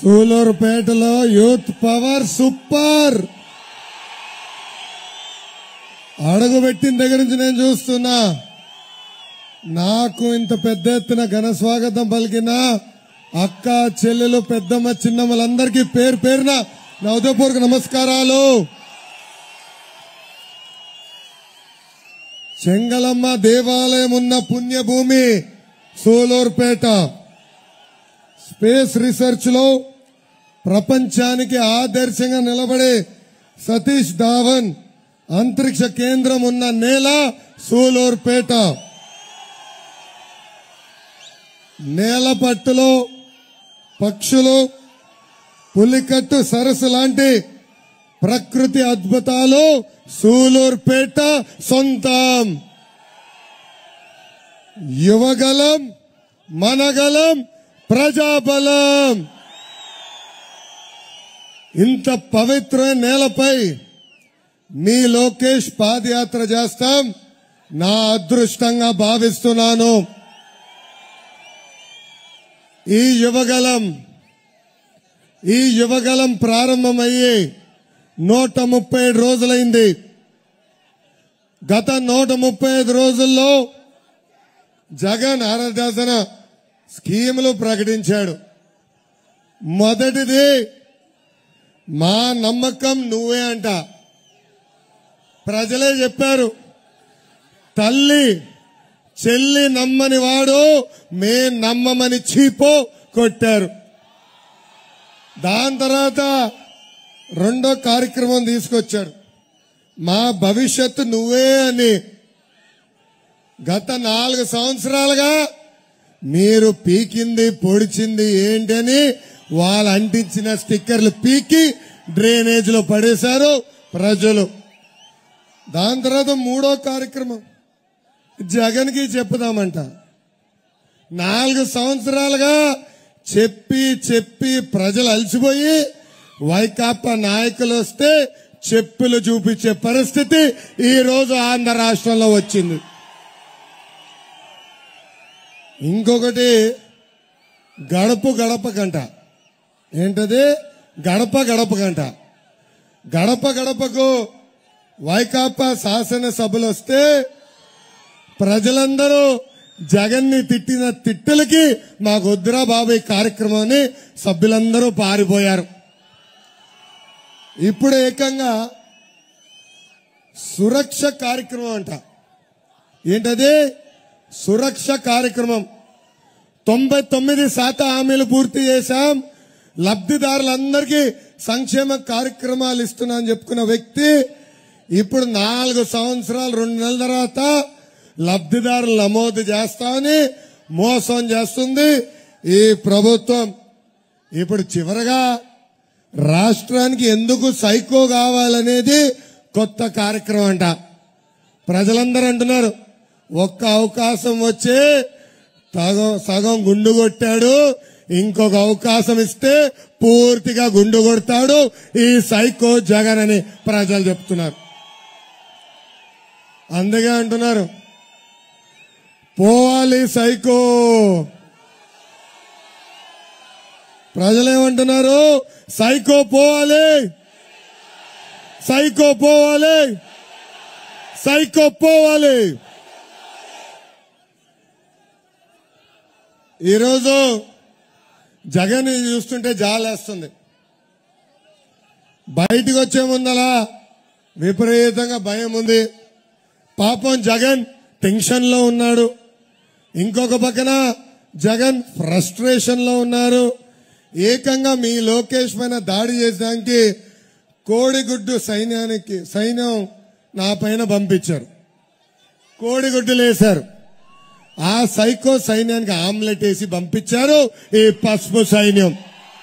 సూలూరుపేటలో youth power super అడుగు పెట్టిన దగ్గర నుంచి నేను చూస్తున్నా నాకు ఇంత పెద్ద ఎత్తున ఘన స్వాగతం పలికిన అక్క చెల్లెలు పెద్దమ్మ చిన్నమ్మలందరికీ పేరు పేరున నా ఉదయపూర్వక నమస్కారాలు చెంగలమ్మ దేవాలయం ఉన్న పుణ్యభూమి సూలూరుపేట స్పేస్ రీసెర్చ్ లో ప్రపంచానికి ఆదర్శంగా నిలబడే సతీష్ ధావన్ అంతరిక్ష కేంద్రం ఉన్న నేల సూలూరుపేట నేల పట్టులో పక్షులు పులికట్టు సరస్సు లాంటి ప్రకృతి అద్భుతాలు సూలూరుపేట సొంతం యువగలం మనగలం ప్రజాబలం ఇంత పవిత్రమైన నేలపై మీ లోకేష్ పాదయాత్ర చేస్తాం నా అదృష్టంగా భావిస్తున్నాను ఈ యువగలం ఈ యువగలం ప్రారంభమయ్యి నూట ముప్పై ఏడు రోజులైంది గత నూట ముప్పై ఐదు రోజుల్లో జగన్ ఆరాధన స్కీములు ప్రకటించాడు మొదటిది మా నమ్మకం నువ్వే అంట ప్రజలే చెప్పారు తల్లి చెల్లి నమ్మని వాడు మే నమ్మమని చీపో కొట్టారు దాని తర్వాత రెండో కార్యక్రమం తీసుకొచ్చారు మా భవిష్యత్తు నువ్వే అని గత నాలుగు సంవత్సరాలుగా మీరు పీకింది పొడిచింది ఏంటని వాళ్ళు అంటించిన స్టిక్కర్లు పీకి డ్రైనేజ్ లో పడేశారు ప్రజలు దాని తర్వాత మూడో కార్యక్రమం జగన్ కి చెప్పుదామంట నాలుగు సంవత్సరాలుగా చెప్పి చెప్పి ప్రజలు అలసిపోయి వైకాపా నాయకులు వస్తే చెప్పులు చూపించే పరిస్థితి ఈ రోజు ఆంధ్ర రాష్ట్రంలో వచ్చింది ఇంకొకటి గడప గడపకంట ఏంటది గడప గడపకంట గడప గడపకు వైకాపా శాసనసభలు వస్తే ప్రజలందరూ జగన్ని తిట్టిన తిట్టులకి మాకు వద్దురా బాబు ఈ కార్యక్రమాన్ని సభ్యులందరూ పారిపోయారు ఇప్పుడు ఏకంగా సురక్ష కార్యక్రమం అంట ఏంటది సురక్ష కార్యక్రమం తొంభై తొమ్మిది శాతం హామీలు పూర్తి చేశాం లబ్ధిదారులందరికీ సంక్షేమ కార్యక్రమాలు ఇస్తున్నా అని చెప్పుకున్న వ్యక్తి ఇప్పుడు నాలుగు సంవత్సరాలు రెండు నెలల తర్వాత లబ్ధిదారులు నమోదు చేస్తామని మోసం చేస్తుంది ఈ ప్రభుత్వం ఇప్పుడు చివరగా రాష్ట్రానికి ఎందుకు సైకో కావాలనేది కొత్త కార్యక్రమం అంట ప్రజలందరూ అంటున్నారు ఒక్క అవకాశం వచ్చి సగం సగం గుండు కొట్టాడు ఇంకొక అవకాశం ఇస్తే పూర్తిగా గుండు కొడతాడు ఈ సైకో జగన్ అని ప్రజలు చెప్తున్నారు అందుకే అంటున్నారు పోవాలి సైకో ప్రజలేమంటున్నారు సైకో పోవాలి సైకో పోవాలి సైకో పోవాలి ఈరోజు జగన్ చూస్తుంటే జాలేస్తుంది బయటికి వచ్చే ముందలా విపరీతంగా భయం ఉంది పాపం జగన్ టెన్షన్ లో ఉన్నాడు ఇంకొక పక్కన జగన్ ఫ్రస్ట్రేషన్ లో ఉన్నారు ఏకంగా మీ లోకేష్ పైన దాడి చేసడానికి కోడిగుడ్డు సైన్యానికి సైన్యం నా పైన పంపించారు కోడిగుడ్డులు వేశారు ఆ సైకో సైన్యానికి ఆమ్లెట్ వేసి పంపించారు ఈ పసుపు సైన్యం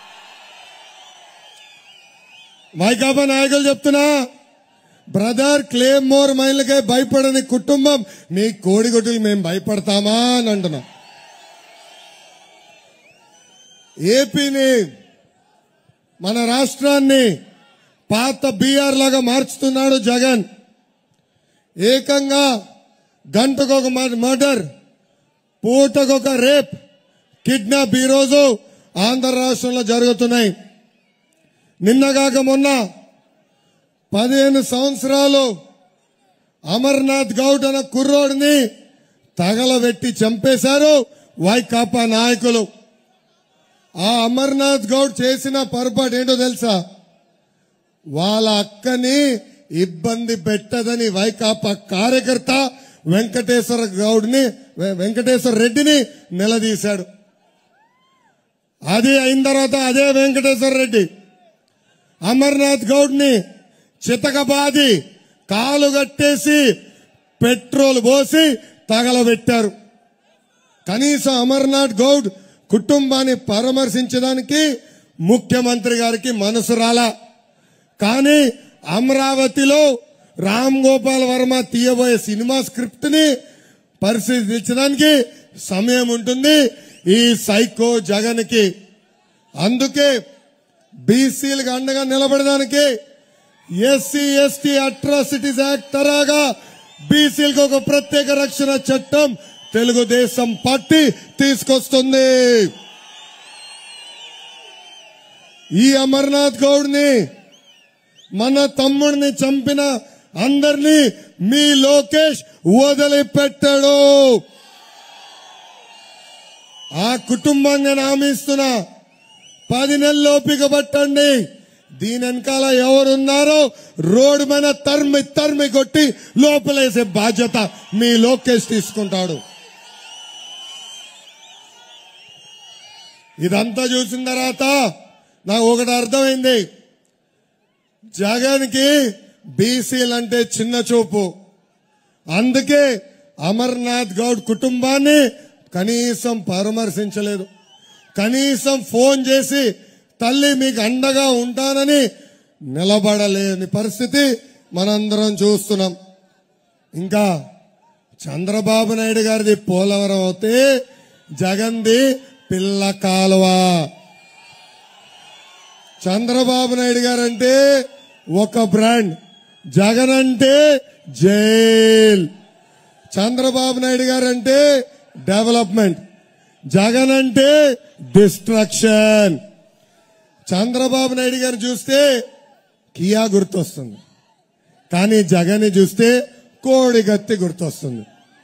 వైకాపా నాయకులు చెప్తున్నా బ్రదర్ క్లేమ్ మోర్ మైళ్ళకే భయపడని కుటుంబం మీ కోడిగుడ్డులు మేము భయపడతామా అని అంటున్నాం ఏపీని మన రాష్ట్రాన్ని పాత బీఆర్ లాగా మార్చుతున్నాడు జగన్ ఏకంగా గంటకొక మర్డర్ పూటకొక రేప్ కిడ్నాప్ ఈ రోజు ఆంధ్ర రాష్ట్రంలో జరుగుతున్నాయి నిన్నగాక మొన్న పదిహేను సంవత్సరాలు అమర్నాథ్ గౌడ్ అన్న కుర్రోడిని తగలబెట్టి చంపేశారు వైకాపా నాయకులు ఆ అమర్నాథ్ గౌడ్ చేసిన పొరపాటు ఏంటో తెలుసా వాళ్ళ అక్కని ఇబ్బంది పెట్టదని వైకాపా కార్యకర్త వెంకటేశ్వర గౌడ్ని వె- వెంకటేశ్వర రెడ్డిని నిలదీశాడు అది అయిన తర్వాత అదే వెంకటేశ్వర రెడ్డి అమర్నాథ్ గౌడ్ని చితకబాది కాలు కట్టేసి పెట్రోల్ పోసి తగలబెట్టారు కనీసం అమర్నాథ్ గౌడ్ కుటుంబాన్ని పరామర్శించడానికి ముఖ్యమంత్రి గారికి మనసు రాలా కానీ అమరావతిలో రామ్ గోపాల్ వర్మ తీయబోయే సినిమా స్క్రిప్ట్ ని పరిశీలించడానికి సమయం ఉంటుంది ఈ సైకో జగన్ కి అందుకే బీసీలకు అండగా నిలబడడానికి ఎస్సీ ఎస్టీ అట్రాసిటీస్ యాక్ట్ తరాగా బీసీలకు ఒక ప్రత్యేక రక్షణ చట్టం తెలుగుదేశం పార్టీ తీసుకొస్తుంది ఈ అమర్నాథ్ గౌడ్ ని మన తమ్ముడిని చంపిన అందరినీ మీ లోకేష్ వదిలిపెట్టాడు ఆ కుటుంబాన్ని నామిస్తున్నా పది నెలలు ఓపిక పట్టండి దీని వెనకాల ఎవరున్నారో రోడ్డు మీద తరిమి తరిమి కొట్టి లోపలేసే బాధ్యత మీ లోకేష్ తీసుకుంటాడు ఇదంతా చూసిన తర్వాత నాకు ఒకటి అర్థమైంది జగన్ కి బీసీలంటే చిన్న చూపు అందుకే అమర్నాథ్ గౌడ్ కుటుంబాన్ని కనీసం పరామర్శించలేదు కనీసం ఫోన్ చేసి తల్లి మీకు అండగా ఉంటానని నిలబడలేని పరిస్థితి మనందరం చూస్తున్నాం ఇంకా చంద్రబాబు నాయుడు గారిది పోలవరం అవుతే జగన్ది పిల్ల కాలువ చంద్రబాబు నాయుడు గారు అంటే ఒక బ్రాండ్ జగన్ అంటే జైల్ చంద్రబాబు నాయుడు గారు అంటే డెవలప్మెంట్ జగన్ అంటే డిస్ట్రక్షన్ చంద్రబాబు నాయుడు గారు చూస్తే కియా గుర్తొస్తుంది కానీ జగన్ చూస్తే కోడిగత్తి గుర్తొస్తుంది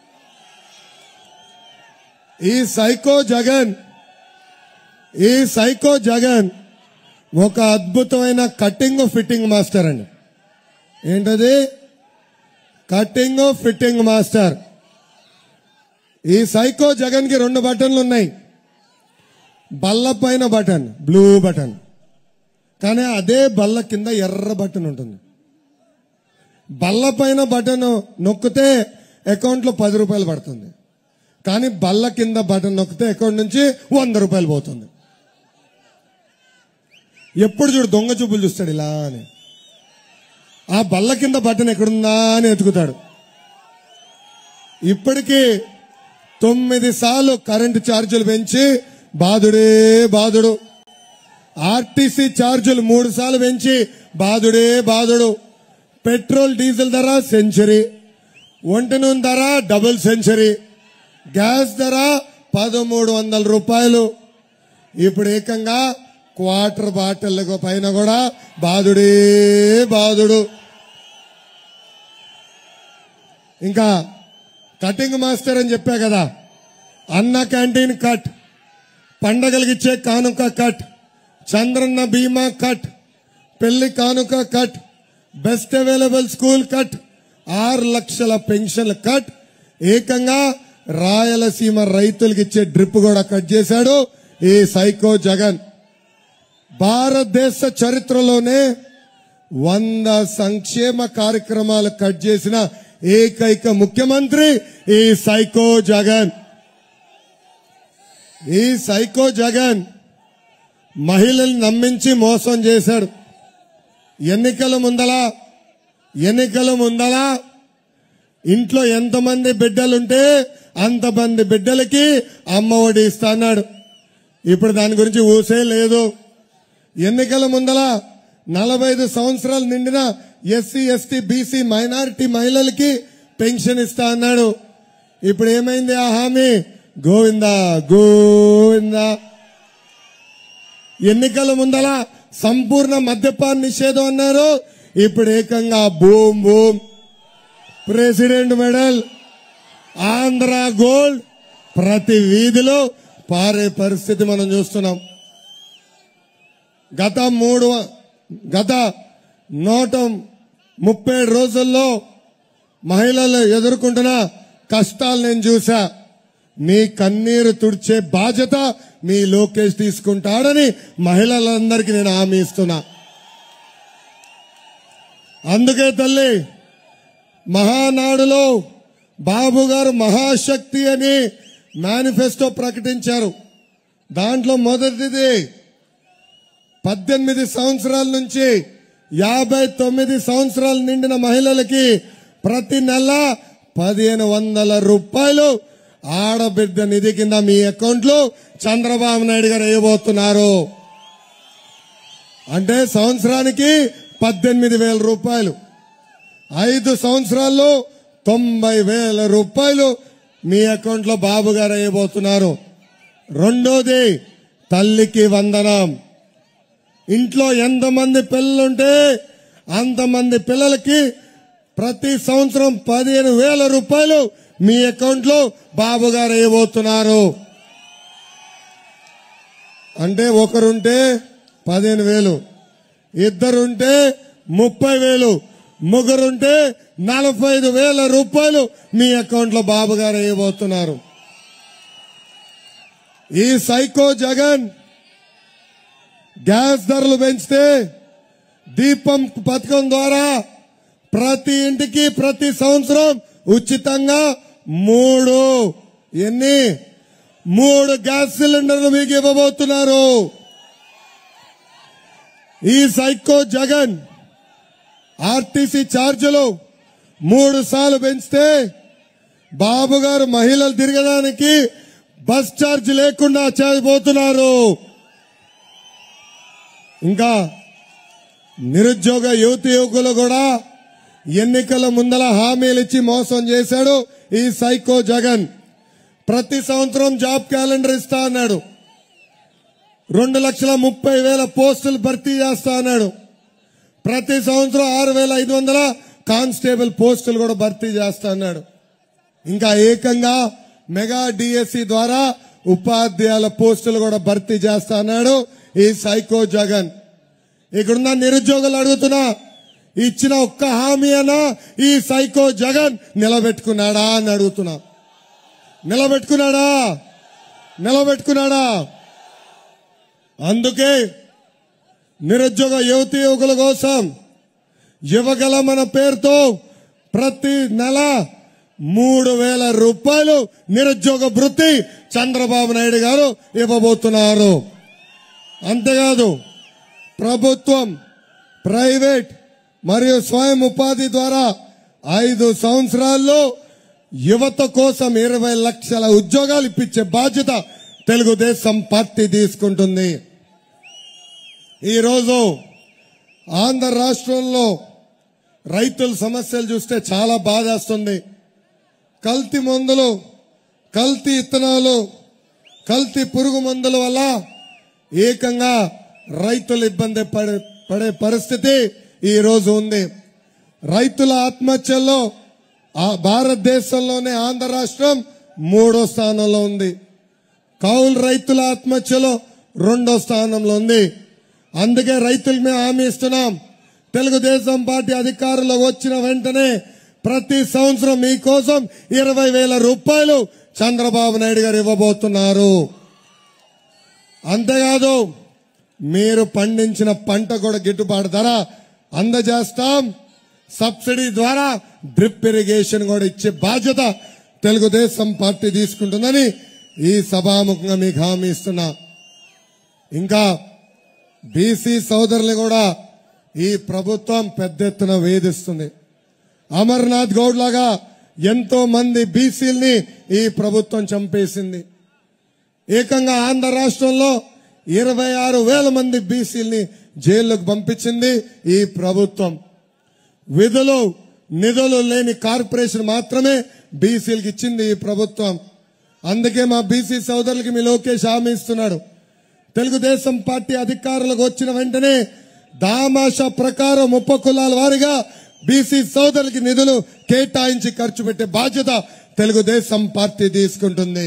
ఈ సైకో జగన్ ఈ సైకో జగన్ ఒక అద్భుతమైన కటింగ్ ఫిట్టింగ్ మాస్టర్ అండి ఏంటది కటింగ్ ఫిట్టింగ్ మాస్టర్ ఈ సైకో జగన్ కి రెండు బటన్లు ఉన్నాయి బల్ల పైన బటన్ బ్లూ బటన్ కానీ అదే బల్ల కింద ఎర్ర బటన్ ఉంటుంది బల్ల పైన బటన్ నొక్కితే అకౌంట్ లో పది రూపాయలు పడుతుంది కానీ బల్ల కింద బటన్ నొక్కితే అకౌంట్ నుంచి వంద రూపాయలు పోతుంది ఎప్పుడు చూడు దొంగ చూపులు చూస్తాడు ఇలా అని ఆ బల్ల కింద బటన్ ఎక్కడుందా అని ఎతుకుతాడు ఇప్పటికీ తొమ్మిది సార్లు కరెంటు ఛార్జీలు పెంచి బాధుడే బాధుడు ఆర్టీసీ ఛార్జీలు మూడు సార్లు పెంచి బాధుడే బాధుడు పెట్రోల్ డీజిల్ ధర సెంచరీ ఒంటి నూనె ధర డబుల్ సెంచరీ గ్యాస్ ధర పదమూడు వందల రూపాయలు ఇప్పుడు ఏకంగా క్వార్టర్ బాటిల్ పైన కూడా బాధుడే బాధుడు ఇంకా కటింగ్ మాస్టర్ అని చెప్పా కదా అన్న క్యాంటీన్ కట్ పండగలకి ఇచ్చే కానుక కట్ చంద్రన్న బీమా కట్ పెళ్లి కానుక cut best available school cut ఆరు లక్షల పెన్షన్ల కట్ ఏకంగా రాయలసీమ రైతులకు ఇచ్చే డ్రిప్ కూడా కట్ చేశాడు ఈ సైకో జగన్ భారతదేశ చరిత్రలోనే వంద సంక్షేమ కార్యక్రమాలు కట్ చేసిన ఏకైక ముఖ్యమంత్రి ఈ సైకో జగన్ ఈ సైకో జగన్ మహిళల్ని నమ్మించి మోసం చేశాడు ఎన్నికల ముందల ఎన్నికల ముందల ఇంట్లో ఎంతమంది బిడ్డలుంటే అంతమంది బిడ్డలకి అమ్మ ఒడి ఇస్తాన్నాడు ఇప్పుడు దాని గురించి ఊసే లేదు ఎన్నికల ముందల నలభై ఐదు సంవత్సరాలు నిండిన ఎస్సీ ఎస్టీ బీసీ మైనారిటీ మహిళలకి పెన్షన్ ఇస్తా అన్నాడు ఇప్పుడు ఏమైంది ఆ హామీ గోవిందా గోవిందా ఎన్నికల ముందల సంపూర్ణ మద్యపాన నిషేధం అన్నారు ఇప్పుడు ఏకంగా boom boom president medal Andhra gold ప్రతి వీధిలో పారే పరిస్థితి మనం చూస్తున్నాం గత మూడు గత నూట ముప్పై రోజుల్లో మహిళలు ఎదుర్కొంటున్న కష్టాలు నేను చూసా మీ కన్నీరు తుడిచే బాధ్యత మీ లోకేష్ తీసుకుంటాడని మహిళలందరికీ నేను హామీ ఇస్తున్నా అందుకే తల్లి మహానాడులో బాబు గారు మహాశక్తి అని మేనిఫెస్టో ప్రకటించారు దాంట్లో మొదటిది పద్దెనిమిది సంవత్సరాల నుంచి యాభై తొమ్మిది సంవత్సరాలు నిండిన మహిళలకి ప్రతి నెల పదిహేను వందల రూపాయలు ఆడబిడ్డ నిధి కింద మీ అకౌంట్ లో చంద్రబాబు నాయుడు గారు వేయబోతున్నారు అంటే సంవత్సరానికి పద్దెనిమిది వేల రూపాయలు ఐదు సంవత్సరాల్లో తొంభై వేల రూపాయలు మీ అకౌంట్ లో బాబు గారు వేయబోతున్నారు రెండోది తల్లికి వందనం ఇంట్లో ఎంతమంది పిల్లలుంటే అంతమంది పిల్లలకి ప్రతి సంవత్సరం పదిహేను వేల రూపాయలు మీ అకౌంట్ లో బాబు గారు వేయబోతున్నారు అంటే ఒకరుంటే పదిహేను వేలు ఇద్దరుంటే ముప్పై వేలు ముగ్గురుంటే నలభై ఐదు వేల రూపాయలు మీ అకౌంట్ లో బాబు గారు వేయబోతున్నారు ఈ సైకో జగన్ గ్యాస్ ధరలు పెంచితే దీపం పథకం ద్వారా ప్రతి ఇంటికి ప్రతి సంవత్సరం ఉచితంగా మూడు ఎన్ని మూడు గ్యాస్ సిలిండర్లు మీకు ఇవ్వబోతున్నారు ఈ సైకో జగన్ ఆర్టీసీ ఛార్జీలు మూడు సార్లు పెంచితే బాబు గారు మహిళలు తిరగడానికి బస్ ఛార్జ్ లేకుండా చేయబోతున్నారు ఇంకా నిరుద్యోగ యువతి యువకులు కూడా ఎన్నికల ముందల హామీలు ఇచ్చి మోసం చేశాడు ఈ సైకో జగన్ ప్రతి సంవత్సరం జాబ్ క్యాలెండర్ ఇస్తా అన్నాడు రెండు లక్షల ముప్పై వేల పోస్టులు భర్తీ చేస్తా అన్నాడు ప్రతి సంవత్సరం ఆరు వేల ఐదు వందల కానిస్టేబుల్ పోస్టులు కూడా భర్తీ చేస్తా అన్నాడు ఇంకా ఏకంగా మెగా డిఎస్సి ద్వారా ఉపాధ్యాయుల పోస్టులు కూడా భర్తీ చేస్తా అన్నాడు ఈ సైకో జగన్ ఇక్కడున్న నిరుద్యోగులు అడుగుతున్నా ఇచ్చిన ఒక్క హామీ అన్నా ఈ సైకో జగన్ నిలబెట్టుకున్నాడా అని అడుగుతున్నా నిలబెట్టుకున్నాడా నిలబెట్టుకున్నాడా అందుకే నిరుద్యోగ యువతి యువకుల కోసం యువగల మన పేరుతో ప్రతి నెల మూడు వేల రూపాయలు నిరుద్యోగ వృత్తి చంద్రబాబు నాయుడు గారు ఇవ్వబోతున్నారు అంతేకాదు ప్రభుత్వం ప్రైవేట్ మరియు స్వయం ఉపాధి ద్వారా ఐదు సంవత్సరాల్లో యువత కోసం ఇరవై లక్షల ఉద్యోగాలు ఇప్పించే బాధ్యత తెలుగుదేశం పార్టీ తీసుకుంటుంది ఈరోజు ఆంధ్ర రాష్ట్రంలో రైతుల సమస్యలు చూస్తే చాలా బాధేస్తుంది కల్తీ మందులు కల్తీ ఇత్తనాలు కల్తీ పురుగు మందుల వల్ల ఏకంగా రైతులు ఇబ్బంది పడే పడే పరిస్థితి ఈ రోజు ఉంది రైతుల ఆత్మహత్యల్లో ఆ భారతదేశంలోనే ఆంధ్ర రాష్ట్రం మూడో స్థానంలో ఉంది కౌలు రైతుల ఆత్మహత్యలో రెండో స్థానంలో ఉంది అందుకే రైతులు మేము హామీ ఇస్తున్నాం తెలుగుదేశం పార్టీ అధికారంలో వచ్చిన వెంటనే ప్రతి సంవత్సరం మీకోసం ఇరవై వేల రూపాయలు చంద్రబాబు నాయుడు గారు ఇవ్వబోతున్నారు అంతేకాదు మీరు పండించిన పంట కూడా గిట్టుబాటు ధర అందజేస్తాం సబ్సిడీ ద్వారా డ్రిప్ ఇరిగేషన్ కూడా ఇచ్చే బాధ్యత తెలుగుదేశం పార్టీ తీసుకుంటుందని ఈ సభాముఖంగా మీకు హామీ ఇస్తున్నా ఇంకా బీసీ సోదరులు కూడా ఈ ప్రభుత్వం పెద్ద ఎత్తున వేధిస్తుంది అమర్నాథ్ గౌడ్ లాగా ఎంతో మంది బీసీల్ని ఈ ప్రభుత్వం చంపేసింది ఏకంగా ఆంధ్ర రాష్ట్రంలో ఇరవై ఆరు వేల మంది బీసీల్ని జైల్లోకి పంపించింది ఈ ప్రభుత్వం విధులు నిధులు లేని కార్పొరేషన్ మాత్రమే బీసీలకు ఇచ్చింది ఈ ప్రభుత్వం అందుకే మా బీసీ సోదరులకి మీ లోకేష్ హామీ ఇస్తున్నాడు తెలుగుదేశం పార్టీ అధికారులకు వచ్చిన వెంటనే దామాష ప్రకారం ఉప కులాల వారిగా బీసీ సోదరులకి నిధులు కేటాయించి ఖర్చు పెట్టే బాధ్యత తెలుగుదేశం పార్టీ తీసుకుంటుంది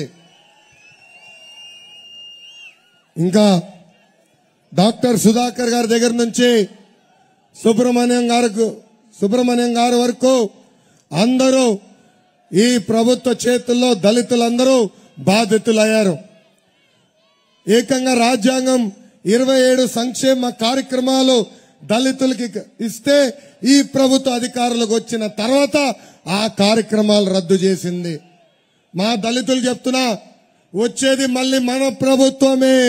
ఇంకా డాక్టర్ సుధాకర్ గారి దగ్గర నుంచి సుబ్రహ్మణ్యం గారికి సుబ్రహ్మణ్యం గారి వరకు అందరూ ఈ ప్రభుత్వ చేతుల్లో దళితులందరూ బాధితులయ్యారు ఏకంగా రాజ్యాంగం ఇరవై ఏడు సంక్షేమ కార్యక్రమాలు దళితులకి ఇస్తే ఈ ప్రభుత్వ అధికారులకు వచ్చిన తర్వాత ఆ కార్యక్రమాలు రద్దు చేసింది మా దళితులు చెప్తున్నా వచ్చేది మళ్ళీ మన ప్రభుత్వమే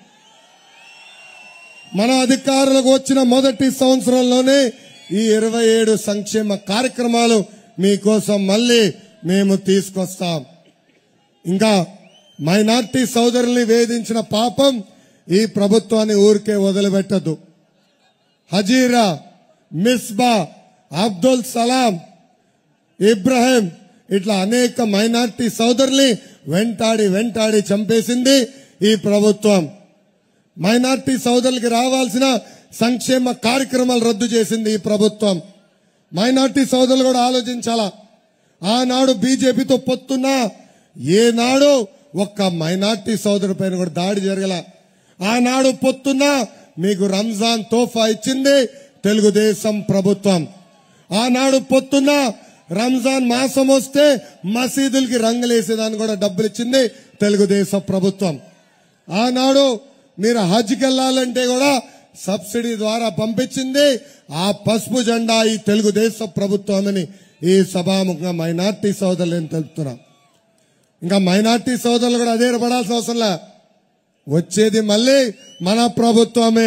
మన అధికారులకు వచ్చిన మొదటి సంవత్సరంలోనే ఈ ఇరవై ఏడు సంక్షేమ కార్యక్రమాలు మీకోసం మళ్ళీ మేము తీసుకొస్తాం ఇంకా మైనార్టీ సోదరుల్ని వేధించిన పాపం ఈ ప్రభుత్వాన్ని ఊరికే వదిలిపెట్టదు హజీరా మిస్బా అబ్దుల్ సలాం ఇబ్రాహిం ఇట్లా అనేక మైనార్టీ సోదరుల్ని వెంటాడి వెంటాడి చంపేసింది ఈ ప్రభుత్వం మైనార్టీ సోదరులకి రావాల్సిన సంక్షేమ కార్యక్రమాలు రద్దు చేసింది ఈ ప్రభుత్వం మైనార్టీ సోదరులు కూడా ఆలోచించాలా ఆనాడు బీజేపీతో పొత్తున్నా ఏనాడు ఒక్క మైనార్టీ సోదరు పైన కూడా దాడి జరగల ఆనాడు పొత్తున్నా మీకు రంజాన్ తోఫా ఇచ్చింది తెలుగుదేశం ప్రభుత్వం ఆనాడు పొత్తున్న రంజాన్ మాసం వస్తే మసీదులకి రంగులేసేదాన్ని కూడా డబ్బులు ఇచ్చింది తెలుగుదేశం ప్రభుత్వం ఆనాడు మీరు హజ్కి వెళ్ళాలంటే కూడా సబ్సిడీ ద్వారా పంపించింది ఆ పసుపు జెండా ఈ తెలుగుదేశం ప్రభుత్వం అని ఈ సభాముఖంగా మైనార్టీ సోదరులు ఏం తెలుపుతున్నాం ఇంకా మైనార్టీ సోదరులు కూడా అదే పడాల్సిన అవసరంలా వచ్చేది మళ్ళీ మన ప్రభుత్వమే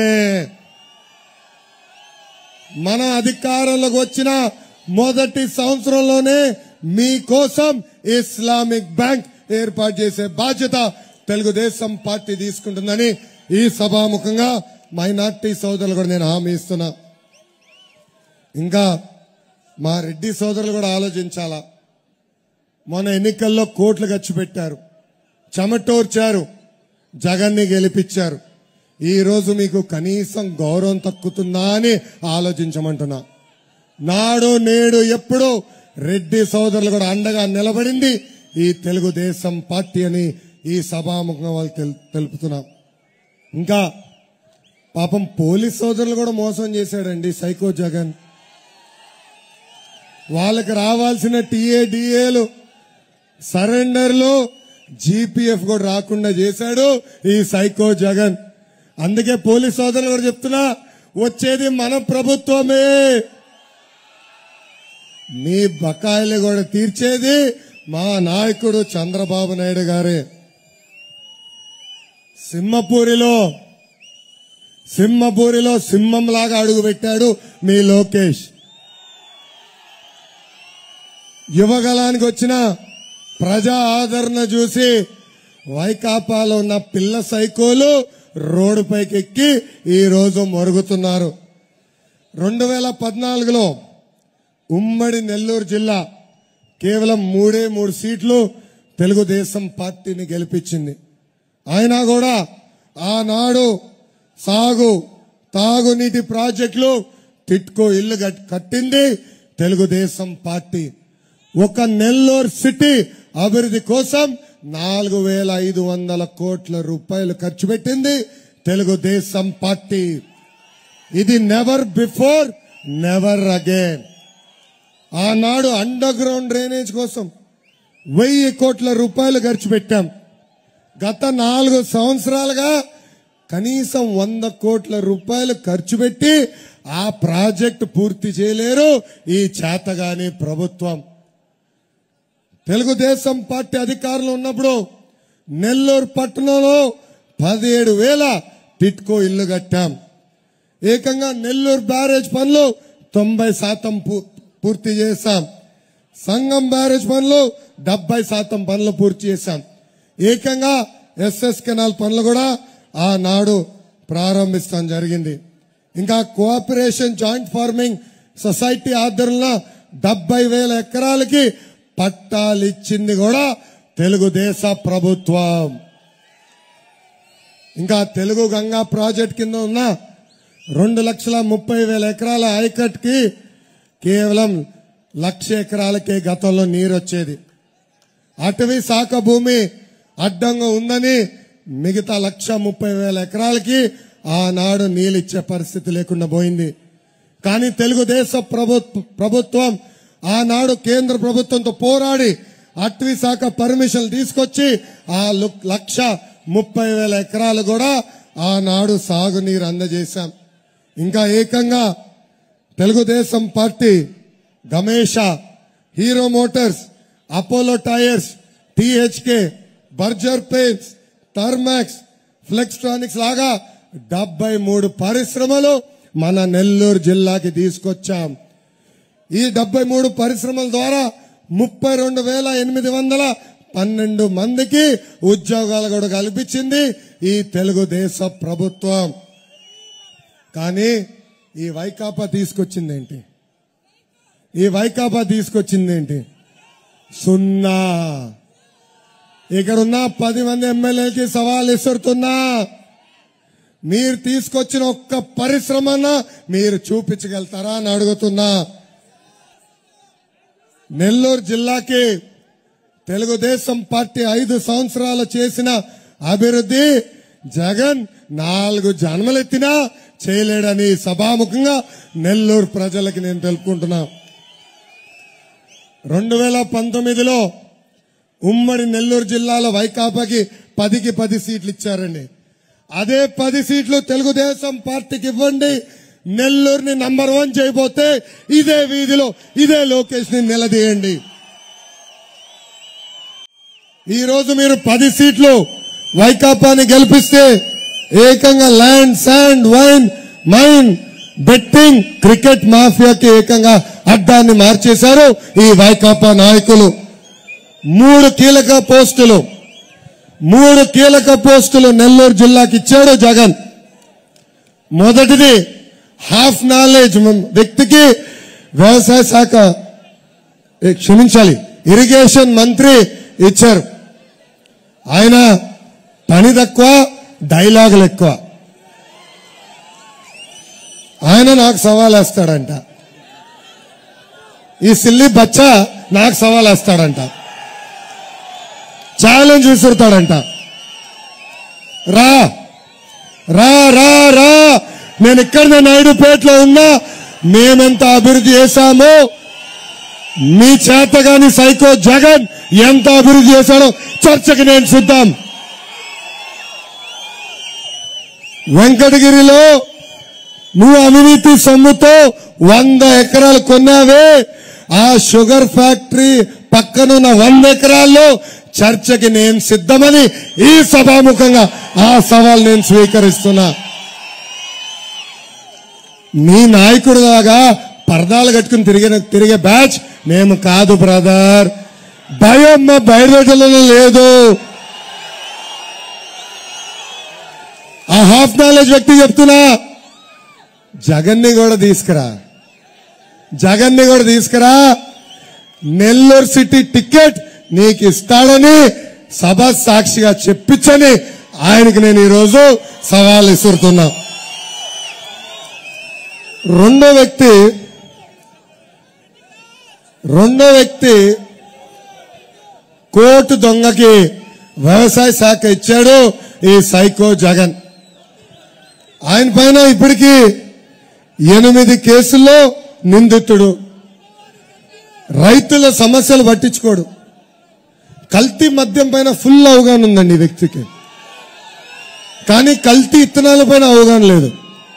మన అధికారంలోకి వచ్చిన మొదటి సంవత్సరంలోనే మీకోసం ఇస్లామిక్ బ్యాంక్ ఏర్పాటు చేసే బాధ్యత తెలుగుదేశం పార్టీ తీసుకుంటుందని ఈ సభాముఖంగా మైనార్టీ సోదరులు కూడా నేను హామీ ఇస్తున్నా ఇంకా మా రెడ్డి సోదరులు కూడా ఆలోచించాలా మొన్న ఎన్నికల్లో కోట్లు ఖర్చు పెట్టారు చెమటోర్చారు జగన్ని గెలిపించారు ఈ రోజు మీకు కనీసం గౌరవం తక్కుతుందా అని ఆలోచించమంటున్నా నాడు నేడు ఎప్పుడు రెడ్డి సోదరులు కూడా అండగా నిలబడింది ఈ తెలుగుదేశం పార్టీ అని ఈ సభాముఖంగా వాళ్ళు తెల్- తెలుపుతున్నాం ఇంకా పాపం పోలీస్ సోదరులు కూడా మోసం చేశాడండి సైకో జగన్ వాళ్ళకి రావాల్సిన టీఏడిఏలు సరెండర్లు జీపీఎఫ్ కూడా రాకుండా చేశాడు ఈ సైకో జగన్ అందుకే పోలీస్ సోదరులు కూడా చెప్తున్నా వచ్చేది మన ప్రభుత్వమే మీ బకాయిలు కూడా తీర్చేది మా నాయకుడు చంద్రబాబు నాయుడు గారే సింహపూరిలో సింహపూరిలో సింహంలాగా అడుగు పెట్టాడు మీ లోకేష్ యువగలానికి వచ్చిన ప్రజా ఆదరణ చూసి వైకాపాలో ఉన్న పిల్ల సైకోలు రోడ్డుపైకి ఎక్కి ఈ రోజు మరుగుతున్నారు రెండు వేల పద్నాలుగులో ఉమ్మడి నెల్లూరు జిల్లా కేవలం మూడే మూడు సీట్లు తెలుగుదేశం పార్టీని గెలిపించింది అయినా కూడా ఆనాడు సాగు తాగునీటి ప్రాజెక్టులు టిట్కో ఇల్లు కట్- కట్టింది తెలుగుదేశం పార్టీ ఒక నెల్లూరు సిటీ అభివృద్ధి కోసం నాలుగు వేల ఐదు వందల కోట్ల రూపాయలు ఖర్చు పెట్టింది తెలుగుదేశం పార్టీ ఇది నెవర్ బిఫోర్ నెవర్ అగైన్ ఆనాడు అండర్ గ్రౌండ్ డ్రైనేజ్ కోసం వెయ్యి కోట్ల రూపాయలు ఖర్చు పెట్టాం గత నాలుగు సంవత్సరాలుగా కనీసం వంద కోట్ల రూపాయలు ఖర్చు పెట్టి ఆ ప్రాజెక్టు పూర్తి చేయలేరు ఈ చేతగాని ప్రభుత్వం తెలుగుదేశం పార్టీ అధికారంలో ఉన్నప్పుడు నెల్లూరు పట్టణంలో పదిహేడు వేల టిట్కో ఇల్లు కట్టాం ఏకంగా నెల్లూరు బ్యారేజ్ పనులు తొంభై శాతం పూ- పూర్తి చేశాం సంగం బ్యారేజ్ పనులు డెబ్బై శాతం పనులు పూర్తి చేశాం ఏకంగా ఎస్ఎస్ కెనాల్ పనులు కూడా ఆనాడు ప్రారంభిస్తాం జరిగింది ఇంకా కోఆపరేషన్ జాయింట్ ఫార్మింగ్ సొసైటీ ఆధ్వర్యంలో డెబ్బై వేల ఎకరాలకి పట్టాలిచ్చింది కూడా తెలుగుదేశ ప్రభుత్వం ఇంకా తెలుగు గంగా ప్రాజెక్ట్ కింద ఉన్న రెండు లక్షల ముప్పై వేల ఎకరాల ఆయకట్ కి కేవలం లక్ష ఎకరాలకే గతంలో నీరు వచ్చేది అటవీ శాఖ భూమి అడ్డంగా ఉందని మిగతా లక్ష ముప్పై వేల ఎకరాలకి ఆనాడు నీళ్ళు ఇచ్చే పరిస్థితి లేకుండా పోయింది కానీ తెలుగుదేశం ప్రభుత్వ ప్రభుత్వం ఆనాడు కేంద్ర ప్రభుత్వంతో పోరాడి అటవీ శాఖ పర్మిషన్ తీసుకొచ్చి ఆ లు- లక్ష ముప్పై వేల ఎకరాలు కూడా ఆనాడు సాగునీరు అందజేశాం ఇంకా ఏకంగా Telugudesam party Gamesa Hero Motors Apollo Tyres THK Berger Paints Thermax Flextronics లాగా డెబ్బై మూడు పరిశ్రమలు మన నెల్లూరు జిల్లాకి తీసుకొచ్చాం ఈ డెబ్బై మూడు పరిశ్రమల ద్వారా ముప్పై రెండు వేల ఎనిమిది వందల పన్నెండు మందికి ఉద్యోగాలు కూడా కల్పించింది ఈ తెలుగుదేశ ప్రభుత్వం కానీ ఈ వైకాపా తీసుకొచ్చింది ఏంటి ఈ వైకాపా తీసుకొచ్చింది ఏంటి సున్నా ఇక్కడున్న పది మంది ఎమ్మెల్యేలకి సవాల్ విసురుతున్నా మీరు తీసుకొచ్చిన ఒక్క పరిశ్రమన మీరు చూపించగలుగుతారా అని అడుగుతున్నా నెల్లూరు జిల్లాకి తెలుగుదేశం పార్టీ ఐదు సంవత్సరాలు చేసిన అభివృద్ధి జగన్ నాలుగు జన్మలెత్తినా చేయలేడని సభాముఖంగా నెల్లూరు ప్రజలకి నేను తెలుపుకుంటున్నా రెండు వేల పంతొమ్మిదిలో ఉమ్మడి నెల్లూరు జిల్లాలో వైకాపాకి పదికి పది సీట్లు ఇచ్చారండి అదే పది సీట్లు తెలుగుదేశం పార్టీకి ఇవ్వండి నెల్లూరుని నంబర్ వన్ చేయబోతే ఇదే వీధిలో ఇదే లోకేష్ ని నిలదీయండి ఈ రోజు మీరు పది సీట్లు వైకాపాని గెలిపిస్తే ఏకంగా land sand wine mine betting cricket మాఫియాకి ఏకంగా అడ్డాన్ని మార్చేశారు ఈ వైకాపా నాయకులు మూడు కీలక పోస్టులు మూడు కీలక పోస్టులు నెల్లూరు జిల్లాకి ఇచ్చాడు జగన్ మొదటిది హాఫ్ నాలెడ్జ్ వ్యక్తికి వ్యవసాయ శాఖ ఏ, క్షమించాలి ఇరిగేషన్ మంత్రి ఇచ్చారు ఆయన పని తక్కువ డైలాగులు ఎక్కువ ఆయన నాకు సవాల్ వేస్తాడంట ఈ సిల్లి బచ్చా నాకు సవాల్ వేస్తాడంట ఛాలెంజ్ విసురుతాడంట రా రా రా రా నేను ఇక్కడ నాయుడుపేటలో ఉన్నా మేమెంత అభివృద్ధి చేశామో మీ చేతగాని సైకో జగన్ ఎంత అభివృద్ధి చేశాడో చర్చకి నేను సిద్ధం వెంకటగిరిలో నువ్వు అవినీతి సొమ్ముతో వంద ఎకరాలు కొన్నావే ఆ షుగర్ ఫ్యాక్టరీ పక్కనున్న వంద ఎకరాల్లో చర్చకి నేను సిద్ధమని ఈ సభాముఖంగా ఆ సవాల్ నేను స్వీకరిస్తున్నా మీ నాయకుడు లాగా పరదాలు కట్టుకుని తిరిగిన తిరిగే బ్యాచ్ మేము కాదు బ్రదర్ భయం మా బయలుదేరలో లేదు ఆ హాఫ్ నాలెడ్జ్ వ్యక్తి చెప్తున్నా జగన్ని కూడా తీసుకురా జగన్ని కూడా తీసుకురా నెల్లూరు సిటీ టికెట్ నీకు ఇస్తాడని సభ సాక్షిగా చెప్పించని ఆయనకి నేను ఈరోజు సవాల్ ఇస్తున్నా రెండో వ్యక్తి రెండో వ్యక్తి కోర్టు దొంగకి వ్యవసాయ శాఖ ఇచ్చాడు ఈ సైకో జగన్ ఆయన పైన ఇప్పటికీ ఎనిమిది కేసుల్లో నిందితుడు రైతుల సమస్యలు పట్టించుకోడు కల్తీ మద్యం పైన ఫుల్ అవగాహన ఉందండి ఈ వ్యక్తికి కానీ కల్తీ ఇత్తనాల పైన అవగాహన లేదు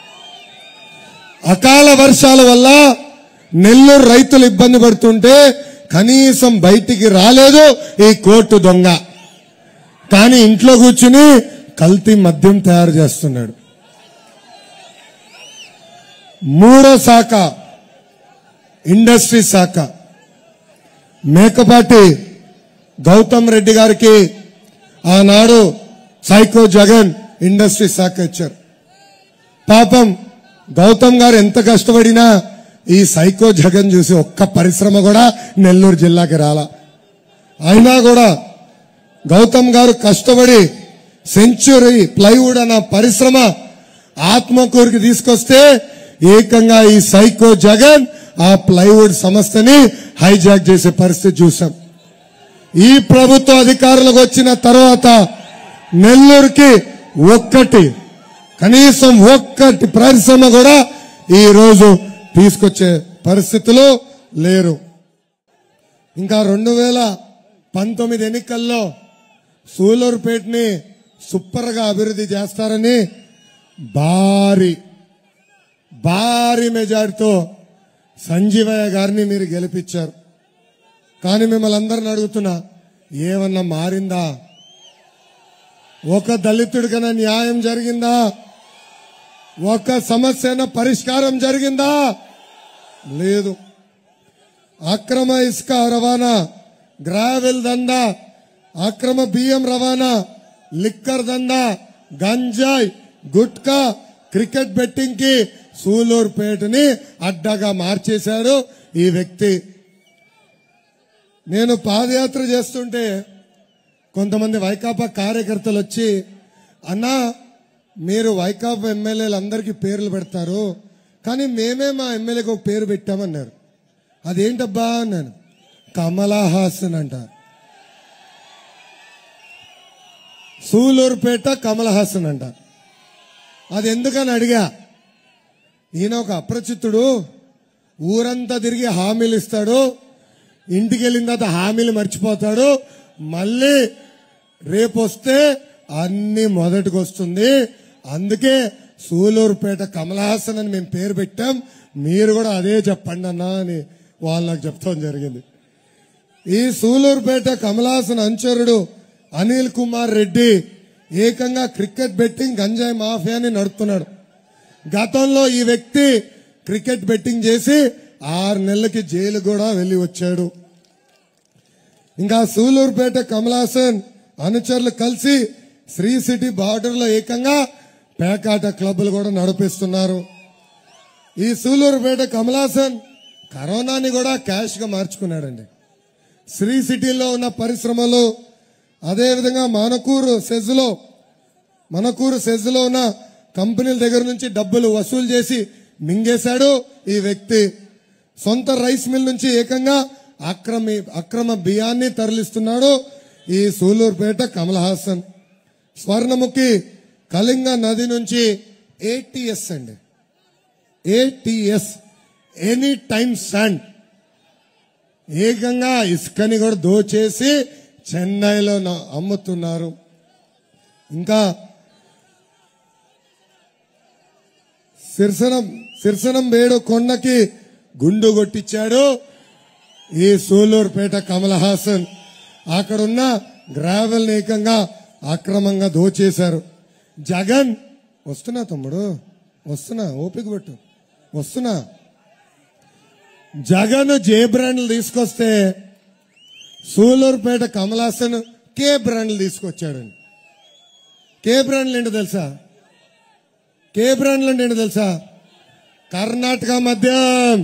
అకాల వర్షాల వల్ల నెల్లూరు రైతులు ఇబ్బంది పడుతుంటే కనీసం బయటికి రాలేదు ఈ కోర్టు దొంగ కానీ ఇంట్లో కూర్చుని కల్తీ మద్యం తయారు చేస్తున్నాడు మూడో శాఖ ఇండస్ట్రీ శాఖ మేకపాటి గౌతమ్ రెడ్డి గారికి ఆనాడు సైకో జగన్ ఇండస్ట్రీ శాఖ ఇచ్చారు పాపం గౌతమ్ గారు ఎంత కష్టపడినా ఈ సైకో జగన్ చూసి ఒక్క పరిశ్రమ కూడా నెల్లూరు జిల్లాకి రాలా అయినా కూడా గౌతమ్ గారు కష్టపడి సెంచురీ ప్లైవుడ్ అన్న పరిశ్రమ ఆత్మకూరుకి తీసుకొస్తే ఏకంగా ఈ సైకో జగన్ ఆ ప్లైవుడ్ సంస్థని హైజాక్ చేసే పరిస్థితి చూసాం ఈ ప్రభుత్వ అధికారులకు వచ్చిన తర్వాత నెల్లూరుకి ఒక్కటి కనీసం ఒక్కటి పరిశ్రమ కూడా ఈ రోజు తీసుకొచ్చే పరిస్థితిలో లేరు ఇంకా రెండు వేల పంతొమ్మిది ఎన్నికల్లో సూలూరుపేటని సూపర్గా అభివృద్ధి చేస్తారని భారీ భారీ మెజార్టీతో సంజీవయ్య గారిని మీరు గెలిపించారు కానీ మిమ్మల్ని అందరిని అడుగుతున్నా ఏమన్నా మారిందా ఒక దళితుడికైనా న్యాయం జరిగిందా ఒక సమస్యన పరిష్కారం జరిగిందా లేదు అక్రమ ఇసుక రవాణా గ్రావెల్ దందా అక్రమ బియ్యం రవాణా లిక్కర్ దందా గంజాయి గుట్కా క్రికెట్ బెట్టింగ్ కి సూలూరుపేటని అడ్డగా మార్చేశాడు ఈ వ్యక్తి నేను పాదయాత్ర చేస్తుంటే కొంతమంది వైకాపా కార్యకర్తలు వచ్చి అన్నా మీరు వైకాపా ఎమ్మెల్యేలు అందరికీ పేర్లు పెడతారు కానీ మేమే మా ఎమ్మెల్యేకి ఒక పేరు పెట్టామన్నారు అదేంటబ్బా అన్నాను కమలా హాసన్ అంట సూలూరుపేట కమల్ హాసన్ అంట అది ఎందుకని అడిగా ఈయన ఒక అప్రచిత్తుడు ఊరంతా తిరిగి హామీలు ఇస్తాడు ఇంటికి వెళ్ళిన తర్వాత హామీలు మర్చిపోతాడు మళ్ళీ రేపు వస్తే అన్ని మొదటికి వస్తుంది అందుకే సూలూరుపేట కమల్ హాసన్ అని మేము పేరు పెట్టాం మీరు కూడా అదే చెప్పండి అన్నా అని వాళ్ళు నాకు చెప్తాం జరిగింది ఈ సూలూరుపేట కమలాసన్ అనుచరుడు అనిల్ కుమార్ రెడ్డి ఏకంగా క్రికెట్ బెట్టింగ్ గంజాయి మాఫియాని నడుపుతున్నాడు గతంలో ఈ వ్యక్తి క్రికెట్ బెట్టింగ్ చేసి ఆరు నెలలకి జైలు కూడా వెళ్లి వచ్చాడు ఇంకా సూలూరుపేట కమలాసన్ అనుచరులు కలిసి శ్రీ సిటీ బార్డర్ లో ఏకంగా పేకాట క్లబ్లు కూడా నడిపిస్తున్నారు ఈ సూలూరుపేట కమలాసన్ కరోనాని కూడా క్యాష్ గా మార్చుకున్నాడండి శ్రీ సిటీలో ఉన్న పరిశ్రమలు అదేవిధంగా మనకూరు సెజ్లో మనకూరు సెజ్లో ఉన్న కంపెనీల దగ్గర నుంచి డబ్బులు వసూలు చేసి మింగేశాడు ఈ వ్యక్తి సొంత రైస్ మిల్ నుంచి ఏకంగా అక్రమి అక్రమ బియ్యాన్ని తరలిస్తున్నాడు ఈ సూలూరుపేట కమల్ హాసన్ స్వర్ణముఖి కళింగ నది నుంచి ఏటీఎస్ అండి ఏటీఎస్ ఎనీ టైమ్ శాండ్ ఏకంగా ఇసుకని కూడా దోచేసి చెన్నైలో నా- అమ్ముతున్నారు ఇంకా సిర్సనం సిర్సనం వేడు కొండకి గుండు కొట్టించాడు ఈ సూలూరుపేట కమల్ హాసన్ అక్కడున్న గ్రావెల్ ఏకంగా అక్రమంగా దోచేశారు జగన్ వస్తున్నా తమ్ముడు వస్తున్నా ఓపిక పెట్టు వస్తున్నా జగన్ జే బ్రాండ్లు తీసుకొస్తే సూలూరుపేట కమల్ హాసన్ కే బ్రాండ్లు తీసుకొచ్చాడండి కే బ్రాండ్లు ఏంటో తెలుసా కే బ్రాండ్లు అంటే ఏంటో తెలుసా కర్ణాటక మద్యం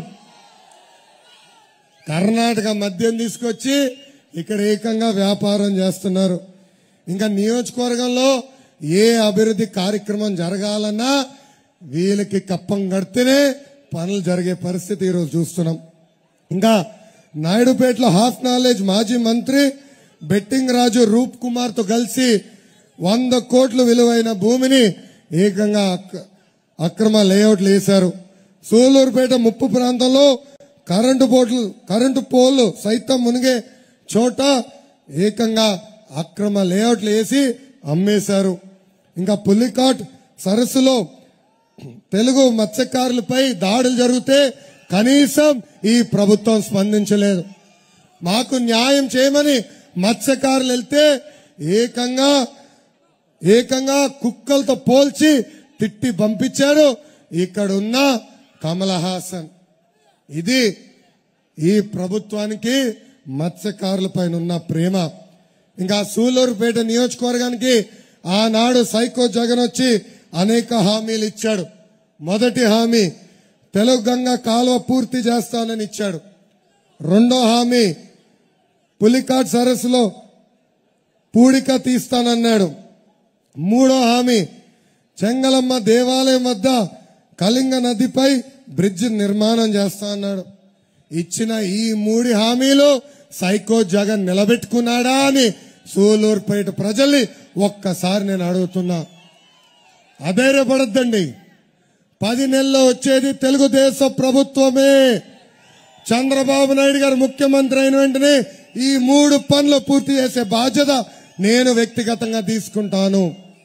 కర్ణాటక మద్యం తీసుకొచ్చి ఇక్కడ ఏకంగా వ్యాపారం చేస్తున్నారు ఇంకా నియోజకవర్గంలో ఏ అభివృద్ధి కార్యక్రమం జరగాలన్నా వీళ్ళకి కప్పం కడితేనే పనులు జరిగే పరిస్థితి ఈరోజు చూస్తున్నాం ఇంకా నాయుడుపేటలో హాఫ్ నాలెడ్జ్ మాజీ మంత్రి బెట్టింగ్ రాజు రూప్ కుమార్ తో కలిసి వంద కోట్ల విలువైన భూమిని ఏకంగా అక్- అక్రమ లేఅవుట్లు వేశారు సూలూరుపేట ముప్పు ప్రాంతంలో కరెంటు పోట్లు కరెంటు పోల్లు సైతం మునిగే చోట ఏకంగా అక్రమ లేఅవుట్లు వేసి అమ్మేశారు ఇంకా పుల్లికాట్ సరస్సులో తెలుగు మత్స్యకారులపై దాడులు జరిగితే కనీసం ఈ ప్రభుత్వం స్పందించలేదు మాకు న్యాయం చేయమని మత్స్యకారులు వెళ్తే ఏకంగా ఏకంగా కుక్కలతో పోల్చి తిట్టి పంపించారు ఇక్కడున్న కమల్ హాసన్ ఇది ఈ ప్రభుత్వానికి మత్స్యకారుల పైన ఉన్న ప్రేమ ఇంకా సూలూరుపేట నియోజకవర్గానికి ఆనాడు సైకో జగన్ వచ్చి అనేక హామీలు ఇచ్చాడు మొదటి హామీ తెలుగు గంగ కాలువ పూర్తి చేస్తానని ఇచ్చాడు రెండో హామీ పులికాట్ సరస్సులో పూడిక తీస్తానన్నాడు మూడో హామీ చెంగలమ్మ దేవాలయం వద్ద కళింగ నదిపై బ్రిడ్జ్ నిర్మాణం చేస్తా అన్నాడు ఇచ్చిన ఈ మూడి హామీలు సైకో జగన్ నిలబెట్టుకున్నాడా అని సూలూరుపేట ప్రజల్ని ఒక్కసారి నేను అడుగుతున్నా అధైర్యపడద్దండి పది నెలల్లో వచ్చేది తెలుగుదేశం ప్రభుత్వమే చంద్రబాబు నాయుడు గారు ముఖ్యమంత్రి అయిన వెంటనే ఈ మూడు పనులు పూర్తి చేసే బాధ్యత నేను వ్యక్తిగతంగా తీసుకుంటాను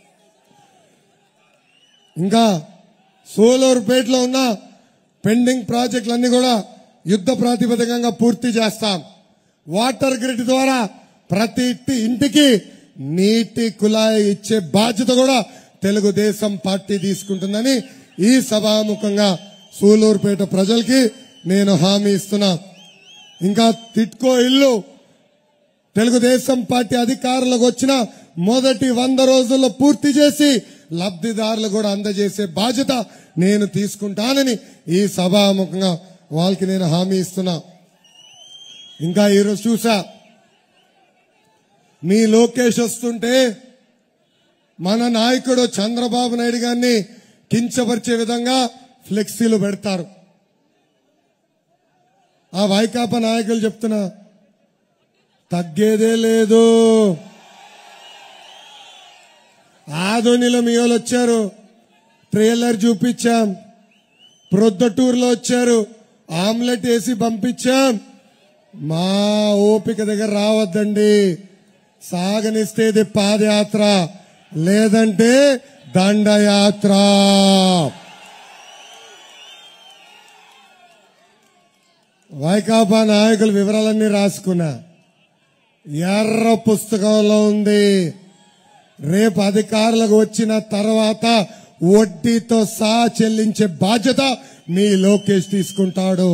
ఇంకా సోలూరుపేటలో ఉన్న పెండింగ్ ప్రాజెక్టులన్నీ కూడా యుద్ధ ప్రాతిపదికంగా పూర్తి చేస్తాం వాటర్ గ్రిడ్ ద్వారా ప్రతి ఇంటి- ఇంటికి నీటి కుళాయి ఇచ్చే బాధ్యత కూడా తెలుగుదేశం పార్టీ తీసుకుంటుందని ఈ సభాముఖంగా సూలూరుపేట ప్రజలకి నేను హామీ ఇస్తున్నా ఇంకా తిట్కో ఇల్లు తెలుగుదేశం పార్టీ అధికారులకు వచ్చిన మొదటి వంద రోజుల్లో పూర్తి చేసి లబ్ధిదారులు కూడా అందజేసే బాధ్యత నేను తీసుకుంటానని ఈ సభాముఖంగా వాళ్ళకి నేను హామీ ఇస్తున్నా ఇంకా ఈరోజు చూసా మీ లోకేష్ వస్తుంటే మన నాయకుడు చంద్రబాబు నాయుడు గారిని కించపరిచే విధంగా ఫ్లెక్సీలు పెడతారు ఆ వైకాపా నాయకులు చెప్తున్నా తగ్గేదే లేదు ఆధోనిలో మీ వాళ్ళు వచ్చారు ట్రైలర్ చూపించాం ప్రొద్దటూరులో వచ్చారు ఆమ్లెట్ వేసి పంపించాం మా ఓపిక దగ్గర రావద్దండి సాగనిస్తే ఇది పాదయాత్ర లేదంటే దండయాత్ర వైకాపా నాయకుల వివరాలన్నీ రాసుకున్నా ఎర్ర పుస్తకంలో ఉంది రేపు అధికారులకు వచ్చిన తర్వాత వడ్డీతో సహా చెల్లించే బాధ్యత మీ లోకేష్ తీసుకుంటాడు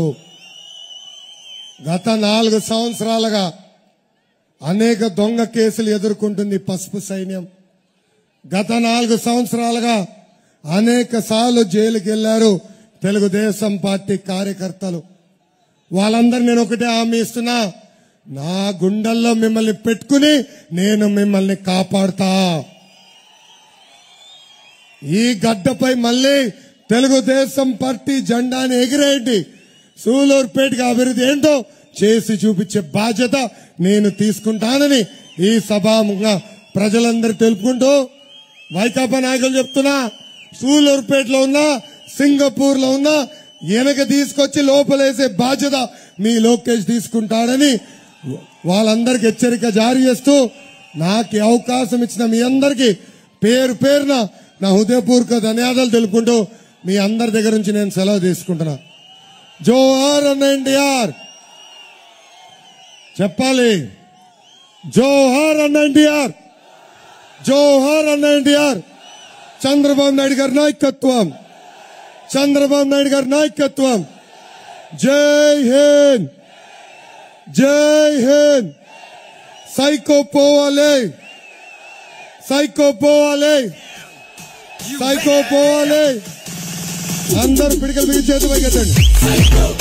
గత నాలుగు సంవత్సరాలుగా అనేక దొంగ కేసులు ఎదుర్కొంటుంది పసుపు సైన్యం గత నాలుగు సంవత్సరాలుగా అనేక సార్లు జైలుకి వెళ్లారు తెలుగుదేశం పార్టీ కార్యకర్తలు వాళ్ళందరూ నేను ఒకటే హామీ ఇస్తున్నా నా గుండెల్లో మిమ్మల్ని పెట్టుకుని నేను మిమ్మల్ని కాపాడుతా ఈ గడ్డపై మళ్ళీ తెలుగుదేశం పార్టీ జెండాని ఎగిరేయండి సూలూరుపేటకి అభివృద్ధి ఏంటో చేసి చూపించే బాధ్యత నేను తీసుకుంటానని ఈ సభాముఖంగా ప్రజలందరూ తెలుపుకుంటూ వైకాపా నాయకులు చెప్తున్నా సూలూరుపేటలో ఉన్న సింగపూర్ లో ఉన్న వెనక తీసుకొచ్చి లోపలేసే బాధ్యత మీ లోకేష్ తీసుకుంటాడని వాళ్ళందరికి హెచ్చరిక జారీ చేస్తూ నాకు ఈ అవకాశం ఇచ్చిన మీ అందరికి పేరు పేరున నా హృదయపూర్వక ధన్యవాదాలు తెలుపుకుంటూ మీ అందరి దగ్గర నుంచి నేను సెలవు తీసుకుంటున్నా జోహార్ అన్న ఎన్టీఆర్ చెప్పాలి జోహార్ అన్న ఎన్టీఆర్ జోహార్ అన్న ఎన్టీఆర్ చంద్రబాబు నాయుడు గారి నాయకత్వం చంద్రబాబు నాయుడు గారి నాయకత్వం జై హింద్ జై హింద్ సైకో పోవాలి సైకో పోవాలి సైకో పోవాలి అందరు పిడికలు బిగి చేతి పైకెత్తండి